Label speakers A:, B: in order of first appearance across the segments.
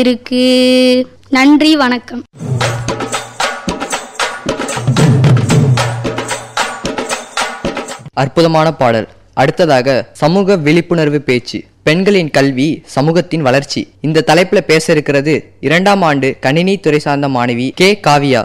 A: இருக்கு நன்றி வணக்கம்
B: அற்புதமான பாடல் அடுத்ததாக சமூக விழிப்புணர்வு பேச்சு பெண்களின் கல்வி சமூகத்தின் வளர்ச்சி இந்த தலைப்புல பேச இருக்கிறது இரண்டாம் ஆண்டு கணினி துறை சார்ந்த மாணவி கே காவியா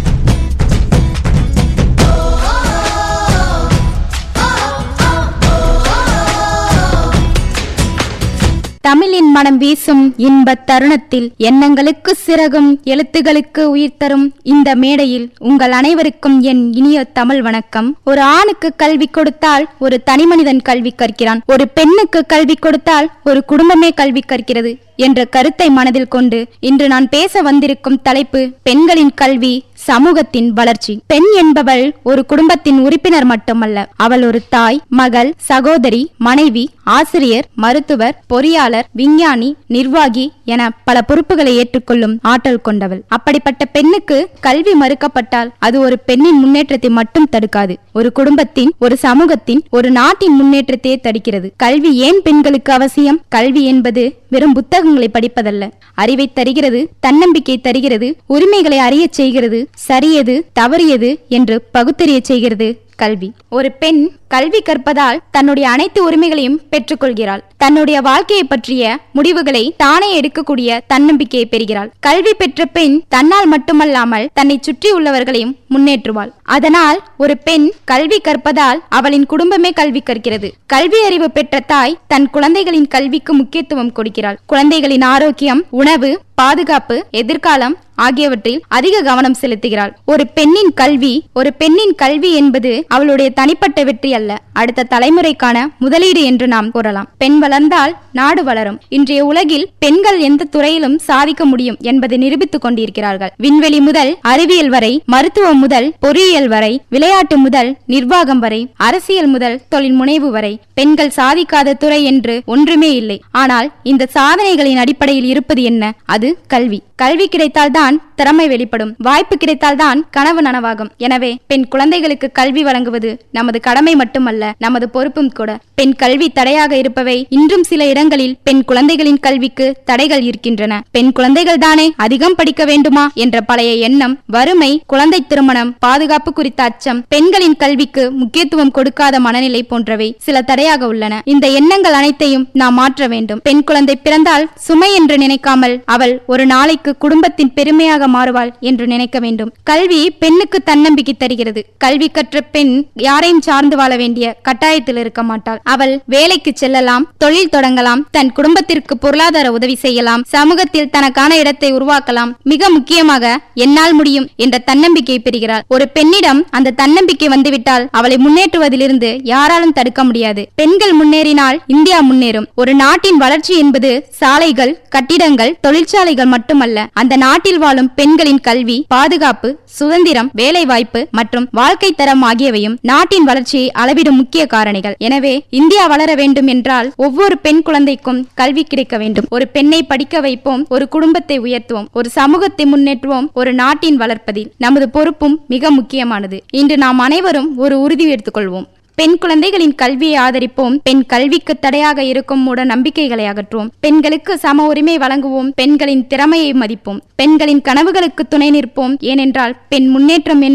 C: தமிழின் மனம் வீசும் இன்பத் தருணத்தில் எண்ணங்களுக்கு சிறகும் எழுத்துகளுக்கு உயிர் தரும் இந்த மேடையில் உங்கள் அனைவருக்கும் என் இனிய தமிழ் வணக்கம் ஒரு ஆணுக்கு கல்வி கொடுத்தால் ஒரு தனிமனிதன் கல்வி கற்கிறான் ஒரு பெண்ணுக்கு கல்வி கொடுத்தால் ஒரு குடும்பமே கல்வி கற்கிறது என்ற கருத்தை மனதில் கொண்டு இன்று நான் பேச வந்திருக்கும் தலைப்பு பெண்களின் கல்வி சமூகத்தின் வளர்ச்சி பெண் என்பவள் ஒரு குடும்பத்தின் உறுப்பினர் மட்டுமல்ல அவள் ஒரு தாய் மகள் சகோதரி மனைவி ஆசிரியர் மருத்துவர் பொறியாளர் விஞ்ஞானி நிர்வாகி என பல பொறுப்புகளை ஏற்றுக்கொள்ளும் ஆற்றல் கொண்டவள் அப்படிப்பட்ட பெண்ணுக்கு கல்வி மறுக்கப்பட்டால் அது ஒரு பெண்ணின் முன்னேற்றத்தை மட்டும் தடுக்காது ஒரு குடும்பத்தின் ஒரு சமூகத்தின் ஒரு நாட்டின் முன்னேற்றத்தையே தடுக்கிறது கல்வி ஏன் பெண்களுக்கு அவசியம் கல்வி என்பது வெறும் புத்தகங்களை படிப்பதல்ல அறிவை தருகிறது தன்னம்பிக்கை தருகிறது உரிமைகளை அறியச் செய்கிறது சரியது தவறியது என்று பகுத்தறியச் செய்கிறது கல்வி ஒரு பெண் கல்வி கற்பதால் தன்னுடைய அனைத்து உரிமைகளையும் பெற்றுக்கொள்கிறாள் தன்னுடைய வாழ்க்கையை பற்றிய முடிவுகளை தானே எடுக்கக்கூடிய தன்னம்பிக்கையை பெறுகிறாள் கல்வி பெற்ற பெண் தன்னால் மட்டுமல்லாமல் தன்னை சுற்றி உள்ளவர்களையும் முன்னேற்றுவாள் அதனால் ஒரு பெண் கல்வி கற்பதால் அவளின் குடும்பமே கல்வி கற்கிறது கல்வி அறிவு பெற்ற தாய் தன் குழந்தைகளின் கல்விக்கு முக்கியத்துவம் கொடுக்கிறாள் குழந்தைகளின் ஆரோக்கியம் உணவு பாதுகாப்பு எதிர்காலம் ஆகியவற்றில் அதிக கவனம் செலுத்துகிறாள் ஒரு பெண்ணின் கல்வி ஒரு பெண்ணின் கல்வி என்பது அவளுடைய தனிப்பட்ட வெற்றி அல்ல அடுத்த தலைமுறைக்கான முதலீடு என்று நாம் கூறலாம் பெண் வளர்ந்தால் நாடு வளரும் இன்றைய உலகில் பெண்கள் எந்த துறையிலும் சாதிக்க முடியும் என்பதை நிரூபித்துக் கொண்டிருக்கிறார்கள் விண்வெளி முதல் அறிவியல் வரை மருத்துவம் முதல் பொறியியல் வரை விளையாட்டு முதல் நிர்வாகம் வரை அரசியல் முதல் தொழில் முனைவு வரை பெண்கள் சாதிக்காத துறை என்று ஒன்றுமே இல்லை ஆனால் இந்த சாதனைகளின் அடிப்படையில் இருப்பது என்ன அது கல்வி கல்வி கிடைத்தால்தான் திறமை வெளிப்படும் வாய்ப்பு கிடைத்தால்தான் கனவு நனவாகும் எனவே பெண் குழந்தைகளுக்கு கல்வி வழங்குவது நமது கடமை மட்டுமல்ல நமது பொறுப்பும் கூட பெண் கல்வி தடையாக இருப்பவை இன்றும் சில இடங்களில் பெண் குழந்தைகளின் கல்விக்கு தடைகள் இருக்கின்றன பெண் குழந்தைகள் தானே அதிகம் படிக்க வேண்டுமா என்ற பழைய எண்ணம் வறுமை குழந்தை திருமணம் பாதுகாப்பு குறித்த அச்சம் பெண்களின் கல்விக்கு முக்கியத்துவம் கொடுக்காத மனநிலை போன்றவை சில தடையாக உள்ளன இந்த எண்ணங்கள் அனைத்தையும் நாம் மாற்ற வேண்டும் பெண் குழந்தை பிறந்தால் சுமை என்று நினைக்காமல் அவள் ஒரு நாளைக்கு குடும்பத்தின் பெருமையாக மாறுவாள் என்று நினைக்க வேண்டும் கல்வி பெண்ணுக்கு தன்னம்பிக்கை தருகிறது கல்வி கற்ற பெண் யாரையும் சார்ந்து வாழ வேண்டிய கட்டாயத்தில் இருக்க மாட்டாள் அவள் வேலைக்கு செல்லலாம் தொழில் தொடங்கலாம் தன் குடும்பத்திற்கு பொருளாதார உதவி செய்யலாம் சமூகத்தில் தனக்கான இடத்தை உருவாக்கலாம் மிக முக்கியமாக என்னால் முடியும் என்ற தன்னம்பிக்கையை பெறுகிறாள் ஒரு பெண்ணிடம் அந்த தன்னம்பிக்கை வந்துவிட்டால் அவளை முன்னேற்றுவதிலிருந்து யாராலும் தடுக்க முடியாது பெண்கள் முன்னேறினால் இந்தியா முன்னேறும் ஒரு நாட்டின் வளர்ச்சி என்பது சாலைகள் கட்டிடங்கள் தொழிற்சாலைகள் மட்டுமல்ல அந்த நாட்டில் வாழும் பெண்களின் கல்வி பாதுகாப்பு சுதந்திரம் வேலைவாய்ப்பு மற்றும் வாழ்க்கை தரம் ஆகியவையும் நாட்டின் வளர்ச்சியை அளவிடும் முக்கிய காரணிகள் எனவே இந்தியா வளர வேண்டும் என்றால் ஒவ்வொரு பெண் குழந்தைக்கும் கல்வி கிடைக்க வேண்டும் ஒரு பெண்ணை படிக்க வைப்போம் ஒரு குடும்பத்தை உயர்த்துவோம் ஒரு சமூகத்தை முன்னேற்றுவோம் ஒரு நாட்டின் வளர்ப்பதில் நமது பொறுப்பும் மிக முக்கியமானது இன்று நாம் அனைவரும் ஒரு உறுதி எடுத்துக்கொள்வோம் பெண் குழந்தைகளின் கல்வியை ஆதரிப்போம் பெண் கல்விக்கு தடையாக இருக்கும் மூட நம்பிக்கைகளை அகற்றுவோம் பெண்களுக்கு சம உரிமை வழங்குவோம் பெண்களின் திறமையை மதிப்போம் பெண்களின் கனவுகளுக்கு துணை நிற்போம் ஏனென்றால் பெண் முன்னேற்றம் என்பது